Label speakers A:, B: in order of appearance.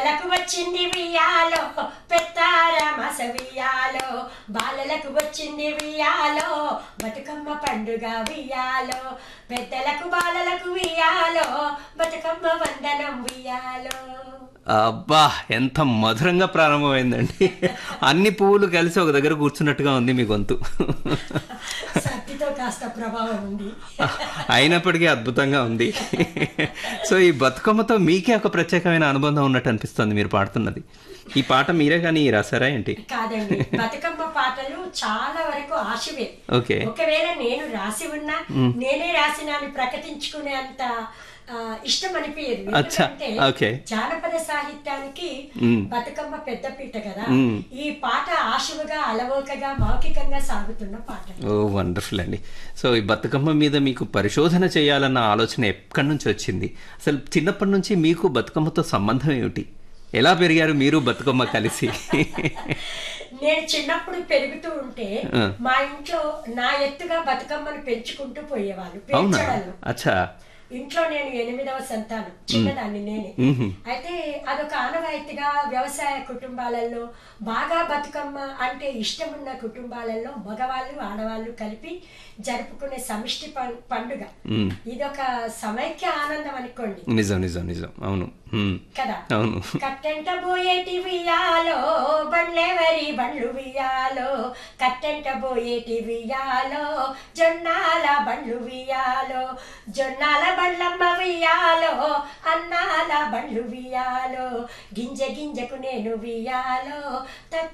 A: పిల్లలకు వచ్చింది వియాలో పెత్తారమస వియాలో బాలలకు వచ్చింది వియాలో బతుకమ్మ పండుగ వియాలో పెద్దలకు బాలలకు వియాలో బతుకమ్మ వందనం వియాలో
B: అబ్బా ఎంత మధురంగా ప్రారంభమైందండి అన్ని పువ్వులు కలిసి ఒక దగ్గర కూర్చున్నట్టుగా ఉంది మీ గొంతు
A: సత్తితో కాస్త ప్రభావం ఉంది
B: అయినప్పటికీ అద్భుతంగా ఉంది సో ఈ బతుకమ్మతో మీకే ఒక ప్రత్యేకమైన అనుబంధం ఉన్నట్టు అనిపిస్తుంది మీరు పాడుతున్నది ఈ పాట మీరే కానీ రాసారా ఏంటి
A: కాదండి బతుకమ్మ పాటలు చాలా వరకు ఆశవే
B: ఓకే
A: ఒకవేళ నేను రాసి ఉన్నా నేనే రాసినాను ప్రకటించుకునే అంత ఆ, ఇష్టం అనిపించదు
B: అచ్చా,
A: ఎందుకంటే
B: ఓకే.
A: జానపద సాహిత్యానికి
B: మ్మ్.
A: బతుకమ్మ పెద్దపీట కదా
B: మ్మ్.
A: ఈ పాట ఆశువుగా అలవోకగా మౌఖికంగా సాగుతున్న పాట
B: ఓ వండర్ఫుల్ అండి సో ఈ బతుకమ్మ మీద మీకు పరిశోధన చేయాలన్న ఆలోచన ఎక్కడి నుంచి వచ్చింది అసలు చిన్నప్పటి నుంచి మీకు బతుకమ్మతో సంబంధం ఏమిటి ఎలా పెరిగారు మీరు బతుకమ్మ కలిసి
A: నేను చిన్నప్పుడు పెరుగుతూ ఉంటే
B: ఆ.
A: మా ఇంట్లో నా ఎత్తుగా బతుకమ్మను పెంచుకుంటూ పోయేవాళ్ళు
B: అవునా
A: పెంచడాలు
B: అచ్చా
A: ఇంట్లో నేను ఎనిమిదవ సంతానం చిన్నదాన్ని నేనే
B: మ్హూ.
A: అయితే అదొక ఆనవాయితీగా వ్యవసాయ కుటుంబాలలో బాగా బతుకమ్మ అంటే ఇష్టమున్న కుటుంబాలలో మగవాళ్ళు ఆడవాళ్ళు కలిపి జరుపుకునే సమిష్టి పం- పండుగ
B: మ్.
A: ఇదొక సమైక్య ఆనందం అనుకోండి
B: నిజం నిజం నిజం అవును మ్.
A: కదా
B: అవును
A: కట్టెంట పోయేటి వియాలో బండ్లెవరి బండ్లు వియాలో కట్టెంట పోయేటి వియాలో జొన్నాల బండ్లు వియాలో జొన్నాల బండ్లమ్మ వియాలో అన్నాల బండ్లు వియాలో గింజ గింజకు నేను వియాలో